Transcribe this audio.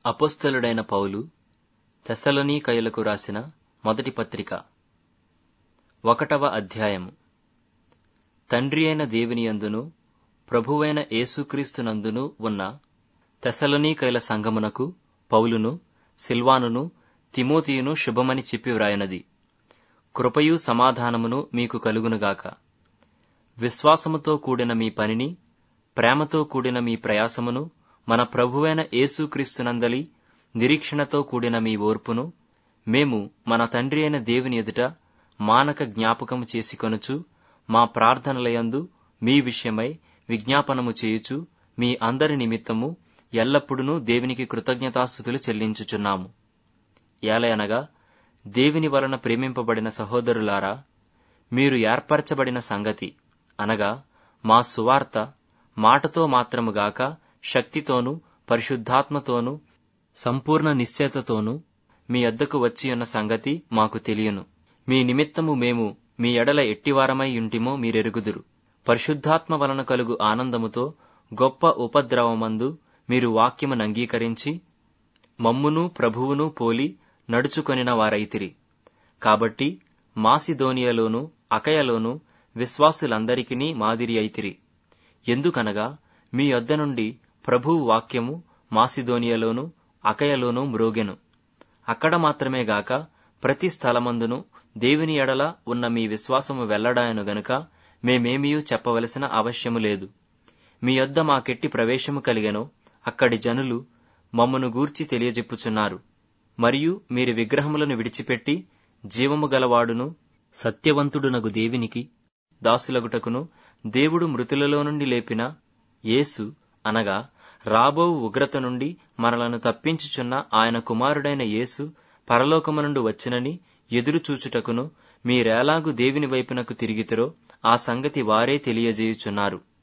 అపోస్తలుడైన పౌలు తెస్సలోనికయులకు రాసిన మొదటి పత్రిక ఒకటవ అధ్యాయము తండ్రి అయిన దేవుని యందును ప్రభువైన యేసుక్రీస్తునందును ఉన్న తెస్సలోనికయుల సంఘమునకు పౌలును సిల్వానును తిమోతియును శుభమని చెప్పి వ్రాయనది కృపయు సమాధానమును మీకు కలుగునుగాక విశ్వాసముతో కూడిన మీ పనిని ప్రేమతో కూడిన మీ ప్రయాసమును మన ప్రభువైన యేసుక్రీస్తునందలి నిరీక్షణతో కూడిన మీ ఓర్పును మేము మన తండ్రి అయిన దేవుని ఎదుట మానక జ్ఞాపకము చేసుకొనుచు మా ప్రార్థనలయందు మీ విషయమై విజ్ఞాపనము చేయుచు మీ అందరి నిమిత్తము ఎల్లప్పుడూ దేవునికి కృతజ్ఞతాస్థుతులు చెల్లించుచున్నాము ఏలయనగా దేవుని వలన ప్రేమింపబడిన సహోదరులారా మీరు ఏర్పరచబడిన సంగతి అనగా మా సువార్త మాటతో మాత్రముగాక శక్తితోనూ పరిశుద్ధాత్మతోనూ సంపూర్ణ నిశ్చయతతోనూ మీ యొద్దకు వచ్చియున్న సంగతి మాకు తెలియను మీ నిమిత్తము మేము మీ ఎడల ఎట్టివారమై ఉంటిమో మీరెరుగుదురు పరిశుద్ధాత్మ వలన కలుగు ఆనందముతో గొప్ప ఉపద్రవమందు మీరు వాక్యమును అంగీకరించి మమ్మును ప్రభువును పోలి నడుచుకొనిన వారైతిరి కాబట్టి మాసిదోనియలోను అకయలోను విశ్వాసులందరికీ మాదిరి అయితిరి ఎందుకనగా మీ యొద్ద నుండి ప్రభువు వాక్యము మాసిదోనియలోను అకయలోను మ్రోగెను అక్కడ మాత్రమే గాక ప్రతి స్థలమందును దేవుని ఎడల ఉన్న మీ విశ్వాసము వెల్లడాయను గనుక మేమేమియూ చెప్పవలసిన అవశ్యము లేదు మీ యొద్ద మాకెట్టి ప్రవేశము కలిగెనో అక్కడి జనులు మమ్మను గూర్చి తెలియజెప్పుచున్నారు మరియు మీరు విగ్రహములను విడిచిపెట్టి జీవము గలవాడును సత్యవంతుడునగు దేవునికి దాసులగుటకును దేవుడు మృతులలో నుండి లేపిన యేసు అనగా రాబో ఉగ్రత నుండి మనలను తప్పించుచున్న ఆయన కుమారుడైన యేసు పరలోకము నుండి వచ్చినని ఎదురు చూచుటకును మీరేలాగు దేవుని వైపునకు తిరిగితిరో ఆ సంగతి వారే తెలియజేయుచున్నారు